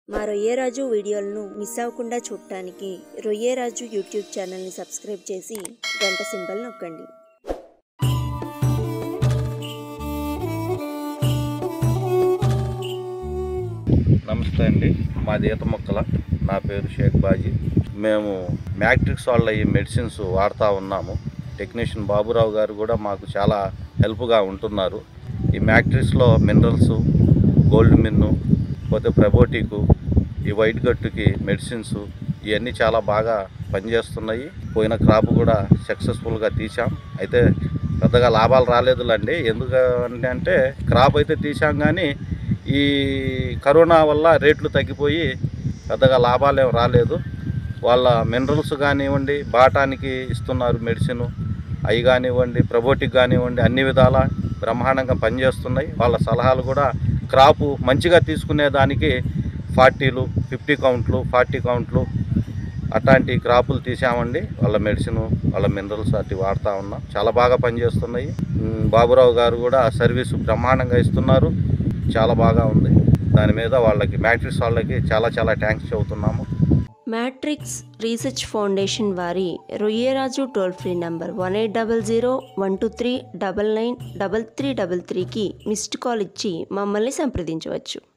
మా రొయ్యరాజు వీడియోలను మిస్ అవ్వకుండా చూడటానికి రొయ్యరాజు యూట్యూబ్ ఛానల్ని సబ్స్క్రైబ్ చేసి గంట సింబల్ నొక్కండి నమస్తే అండి మాది ఈత మొక్కల నా పేరు షేక్ బాజీ మేము మ్యాట్రిక్స్ వాళ్ళ ఈ మెడిసిన్స్ వాడుతూ ఉన్నాము టెక్నీషియన్ బాబురావు గారు కూడా మాకు చాలా హెల్ప్గా ఉంటున్నారు ఈ మ్యాట్రిక్స్లో మినరల్స్ గోల్డ్ మిన్ను పోతే ప్రబోటికు ఈ వైట్ గట్టుకి మెడిసిన్స్ ఇవన్నీ చాలా బాగా పనిచేస్తున్నాయి పోయిన క్రాప్ కూడా సక్సెస్ఫుల్గా తీసాం అయితే పెద్దగా లాభాలు రాలేదులండి ఎందుకు అంటే క్రాప్ అయితే తీసాం కానీ ఈ కరోనా వల్ల రేట్లు తగ్గిపోయి పెద్దగా లాభాలు ఏం రాలేదు వాళ్ళ మినరల్స్ కానివ్వండి బాటానికి ఇస్తున్నారు మెడిసిన్ అవి కానివ్వండి ప్రబోటిక్ కానివ్వండి అన్ని విధాల బ్రహ్మాండంగా పనిచేస్తున్నాయి వాళ్ళ సలహాలు కూడా క్రాపు మంచిగా తీసుకునే దానికి ఫార్టీలు ఫిఫ్టీ కౌంట్లు ఫార్టీ కౌంట్లు అట్లాంటి క్రాపులు తీసామండి వాళ్ళ మెడిసిన్ వాళ్ళ మినరల్స్ అటు వాడుతూ ఉన్నాం చాలా బాగా పనిచేస్తున్నాయి ఉమ్, బాబురావు గారు కూడా సర్వీసు బ్రహ్మాండంగా ఇస్తున్నారు చాలా బాగా ఉంది దాని మీద వాళ్ళకి మ్యాట్రిక్స్ వాళ్ళకి చాలా చాలా థ్యాంక్స్ చెబుతున్నాము మ్యాట్రిక్స్ రీసెర్చ్ ఫౌండేషన్ వారి Royyaraju toll free number one eight double zero one two three double nine double three double త్రీకి మిస్డ్ కాల్ ఇచ్చి మమ్మల్ని సంప్రదించవచ్చు